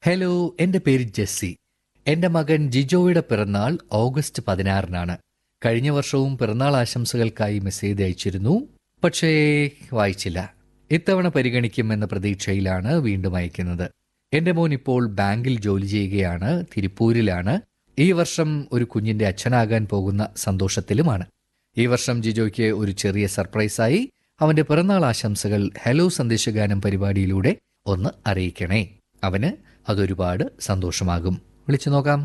Hello എന്റെ പേര് Jessy എന്റെ മകൻ ജിജോയുടെ പിറന്നാൾ ഓഗസ്റ്റ് പതിനാറിനാണ് കഴിഞ്ഞ വർഷവും പിറന്നാൾ ആശംസകൾക്കായി മെസ്സേജ് അയച്ചിരുന്നു പക്ഷേ വായിച്ചില്ല ഇത്തവണ പരിഗണിക്കുമെന്ന പ്രതീക്ഷയിലാണ് വീണ്ടും അയക്കുന്നത് എന്റെ മോൻ ഇപ്പോൾ ബാങ്കിൽ ജോലി ചെയ്യുകയാണ് തിരുപ്പൂരിലാണ് ഈ വർഷം ഒരു കുഞ്ഞിന്റെ അച്ഛനാകാൻ പോകുന്ന സന്തോഷത്തിലുമാണ് ഈ വർഷം ജിജോയ്ക്ക് ഒരു ചെറിയ സർപ്രൈസായി അവന്റെ പിറന്നാൾ ആശംസകൾ ഹലോ സന്ദേശഗാനം പരിപാടിയിലൂടെ ഒന്ന് അറിയിക്കണേ അവന് അതൊരുപാട് സന്തോഷമാകും വിളിച്ചു നോക്കാം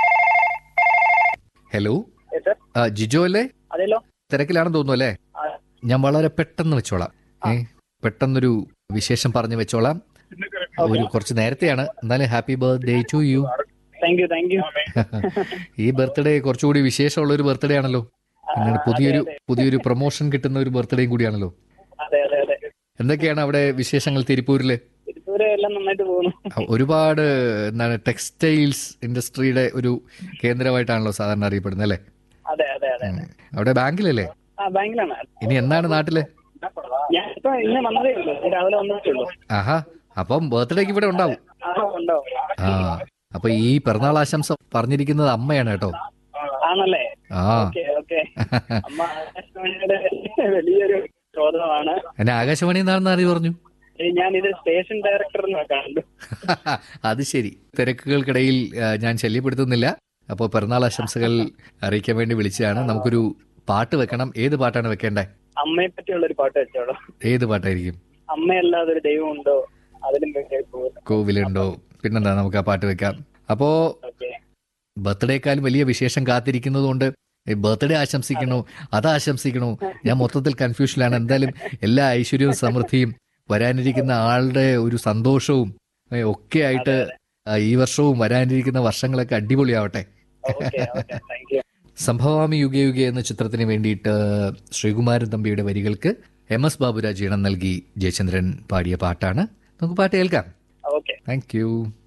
ഹലോ ഏ, സർ ആ, ജിജോ അല്ലേ അതെല്ലോ തിരക്കിലാണെന്ന് തോന്നുന്നു അല്ലേ ആ, ഞാൻ വളരെ പെട്ടെന്ന് വെച്ചോളാം ഏ പെട്ടെന്നൊരു വിശേഷം പറഞ്ഞു വെച്ചോളാം ഒരു കുറച്ച് നേരത്തെയാണ് എന്നാലും happy birthday to you thank you thank you ഈ ബർത്ത്ഡേ കുറച്ചുകൂടി വിശേഷമുള്ള ഒരു ബർത്ത്ഡേ ആണല്ലോ അങ്ങനെ പുതിയൊരു പുതിയൊരു പ്രൊമോഷൻ കിട്ടുന്ന ഒരു ബർത്ത്ഡേയും കൂടിയാണല്ലോ അതെ അതെ അതെ എന്തൊക്കെയാണ് അവിടെ വിശേഷങ്ങൾ തിരുപ്പൂരില് തിരുപ്പൂര് എല്ലാം നന്നായിട്ട് പോകുന്നു ആ, ഒരുപാട് എന്താണ് ടെക്സ്റ്റൈൽസ് ഇൻഡസ്ട്രിയുടെ ഒരു കേന്ദ്രമായിട്ടാണല്ലോ സാധാരണ അറിയപ്പെടുന്നത് അല്ലേ അതെ അതെ അതെ ഉം. അവിടെ ബാങ്കിലല്ലേ ആ ബാങ്കിലാണ് ഇനി എന്നാണ് നാട്ടില് ഞാൻ ഇപ്പൊ ഇന്ന് വന്നതേ ഉള്ളൂ ഇന്ന് രാവിലെ വന്നതേ ഉള്ളൂ ആഹാ അപ്പം ബർത്ത്ഡേക്ക് ഇവിടെ ഉണ്ടാവും ആ ഉണ്ടാവും ആ അപ്പൊ ഈ പിറന്നാൾ ആശംസ പറഞ്ഞിരിക്കുന്നത് അമ്മയാണ് കേട്ടോ ആണല്ലേ ആ ഓക്കെ ഓക്കെ അമ്മ ആകാശവാണിയുടെ വലിയൊരു ശ്രോതമാണ് എന്നെ ആകാശവാണി എന്നാണെന്ന് അറിയ പറഞ്ഞു ഞാൻ ഇത് സ്റ്റേഷൻ ഡയറക്ടർ കണ്ടു അത് ശരി തിരക്കുകൾക്കിടയിൽ ആ, ഞാൻ ശല്യപ്പെടുത്തുന്നില്ല അപ്പോൾ പിറന്നാൾ ആശംസകൾ അറിയിക്കാൻ വേണ്ടി വിളിച്ചതാണ് നമുക്കൊരു പാട്ട് വെക്കണം ഏത് പാട്ടാണ് വെക്കേണ്ടേ അമ്മയെ പറ്റിയുള്ള ഒരു പാട്ട് വെച്ചോളൂ ഏത് പാട്ടായിരിക്കും അമ്മയല്ലാതെ ഒരു ദൈവം ഉണ്ടോ അതിലും വേണ്ടി പോകുന്നു കോവിലുണ്ടോ പിന്നെന്താ നമുക്ക് ആ പാട്ട് വെക്കാം അപ്പോ ഓക്കെ ബർത്ത്ഡേക്കാളും വലിയ വിശേഷം കാത്തിരിക്കുന്നതുകൊണ്ട് ബർത്ത്ഡേ ആശംസിക്കണോ അത് ആശംസിക്കണോ ഞാൻ മൊത്തത്തിൽ കൺഫ്യൂഷനിലാണ് എന്തായാലും എല്ലാ ഐശ്വര്യവും സമൃദ്ധിയും വരാനിരിക്കുന്ന ആളുടെ ഒരു സന്തോഷവും ഏ, ഒക്കെ ആയിട്ട് ആ, ഈ വർഷവും വരാനിരിക്കുന്ന വർഷങ്ങളൊക്കെ അടിപൊളിയാവട്ടെ okay okay thank you Sambhavami Yuge Yuge എന്ന ചിത്രത്തിന് വേണ്ടിയിട്ട് ശ്രീകുമാരൻ തമ്പിയുടെ വരികൾക്ക് എം എസ് ബാബുരാജ് ഇണം നൽകി ജയചന്ദ്രൻ പാടിയ പാട്ടാണ് നമുക്ക് പാട്ട് കേൾക്കാം ഓക്കെ താങ്ക് യു